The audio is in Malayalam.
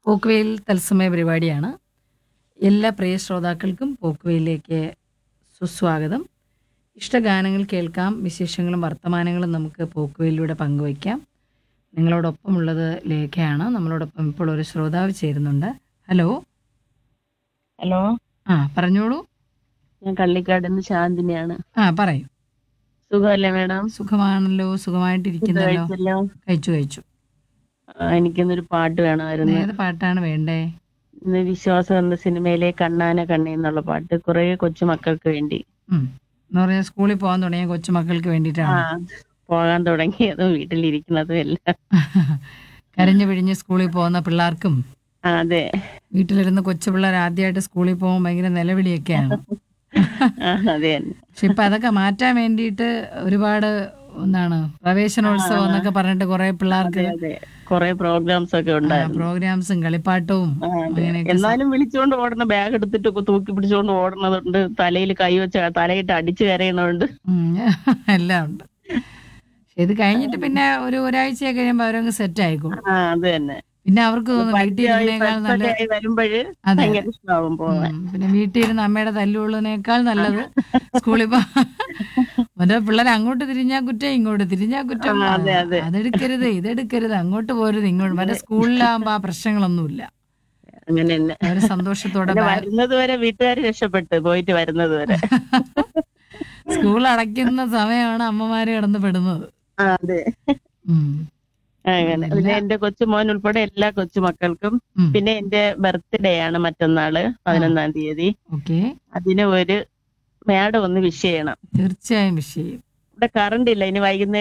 പോക്കുവെയിൽ തത്സമയ പരിപാടിയാണ് എല്ലാ പ്രിയ ശ്രോതാക്കൾക്കും പോക്കുവെയിലേക്ക് സുസ്വാഗതം ഇഷ്ടഗാനങ്ങൾ കേൾക്കാം വിശേഷങ്ങളും വർത്തമാനങ്ങളും നമുക്ക് പോക്കുവെയിലൂടെ പങ്കുവയ്ക്കാം നിങ്ങളോടൊപ്പമുള്ളത് ലേഖയാണ് നമ്മളോടൊപ്പം ഇപ്പോൾ ഒരു ശ്രോതാവ് ചേരുന്നുണ്ട് ഹലോ ഹലോ ആ പറഞ്ഞോളൂ ഞാൻ കള്ളിക്കാട് നിന്ന് ശാന്തിനിയാണ് ആ പറയൂ സുഖമല്ലേ മേഡം സുഖമാണല്ലോ സുഖമായിട്ടിരിക്കുന്നല്ലോ കഴിച്ചല്ലോ കഴിച്ചു കഴിച്ചു ആ, എനിക്കിന്നൊരു പാട്ട് വേണമായിരുന്നു ഏത് പാട്ടാണ് വേണ്ടേ ഇന്ന് വിശ്വാസം എന്ന സിനിമയിലെ കണ്ണാന കണ്ണി എന്നുള്ള പാട്ട് കുറെ കൊച്ചുമക്കൾക്ക് വേണ്ടി ഉം. എന്ന് പറഞ്ഞാൽ സ്കൂളിൽ പോകാൻ തുടങ്ങിയ കൊച്ചുമക്കൾക്ക് ആ വേണ്ടിയിട്ടാണ് പോകാൻ തുടങ്ങിയതും വീട്ടിലിരിക്കുന്നതും എല്ലാം കരഞ്ഞു പിഴിഞ്ഞ് സ്കൂളിൽ പോകുന്ന പിള്ളേർക്കും ആ, അതെ വീട്ടിലിരുന്ന് കൊച്ചു പിള്ളേർ ആദ്യമായിട്ട് സ്കൂളിൽ പോകുമ്പോൾ ഭയങ്കര നിലവിളിയൊക്കെയാണ് ആ, അതെ തന്നെ. പക്ഷെ ഇപ്പൊ അതൊക്കെ മാറ്റാൻ വേണ്ടിയിട്ട് ഒരുപാട് എന്താണ് പ്രവേശനോത്സവം എന്നൊക്കെ പറഞ്ഞിട്ട് കുറെ പിള്ളേർക്ക് അതെ അതെ കുറെ പ്രോഗ്രാംസ് ഒക്കെ ഉണ്ടായിരുന്നു പ്രോഗ്രാംസും കളിപ്പാട്ടവും ആ, അതെ. അങ്ങനെയൊക്കെ എന്നാലും വിളിച്ചോണ്ട് ഓടണ ബാഗ് എടുത്തിട്ട് ഒക്കെ തൂക്കി പിടിച്ചോണ്ട് ഓടണതുണ്ട് തലയിൽ കൈ വെച്ച തലയിട്ട് അടിച്ചു കരയണുണ്ട് ഉം, എല്ലാം ഉണ്ട് പക്ഷെ ഇത് കഴിഞ്ഞിട്ട് പിന്നെ ഒരു ഒരാഴ്ച കഴിയുമ്പോൾ അവരങ്ങ് സെറ്റ് ആയിക്കോളും ആ അത് തന്നെ പിന്നെ അവർക്ക് തോന്നും വീട്ടിൽ ഇരുന്നേക്കാൾ നല്ല വരുമ്പോഴ് അതെ ഭയങ്കര ഇഷ്ടമാവും പോവാൻ ഉം, പിന്നെ വീട്ടിൽ ഇരുന്ന് അമ്മയുടെ തല്ലുള്ളതിനേക്കാൾ നല്ലത് സ്കൂളിൽ പോ മറ്റേ പിള്ളേർ അങ്ങോട്ട് തിരിഞ്ഞാ കുറ്റം ഇങ്ങോട്ട് തിരിഞ്ഞാ കുറ്റം ആ, അതെ, അതെ. അതെടുക്കരുത് ഇതെടുക്കരുത് അങ്ങോട്ട് പോരുത് ഇങ്ങോട്ട് മറ്റേ സ്കൂളിലാകുമ്പോ ആ പ്രശ്നങ്ങളൊന്നുമില്ല അങ്ങനെ തന്നെ അവര് സന്തോഷത്തോടെ പിന്നെ ബാ- വരുന്നത് വരെ വീട്ടുകാർ രക്ഷപ്പെട്ട് പോയിട്ട് വരുന്നത് വരെ സ്കൂൾ അടയ്ക്കുന്ന സമയമാണ് അമ്മമാര് കിടന്ന് പെടുന്നത് ആ, അതെ ഉം. അങ്ങനെ പിന്നെ എന്റെ കൊച്ചുമോൻ ഉൾപ്പെടെ എല്ലാ കൊച്ചുമക്കൾക്കും ഉം. പിന്നെ എന്റെ ബർത്ത്ഡേ ആണ് മറ്റന്നാള് പതിനൊന്നാം തീയതി ഓക്കെ അതിന് ഒരു മാഡം ഒന്ന് വിഷ് ചെയ്യണം തീർച്ചയായും വിഷയം ഇവിടെ കറണ്ട് ഇല്ല ഇനി വൈകുന്നേരം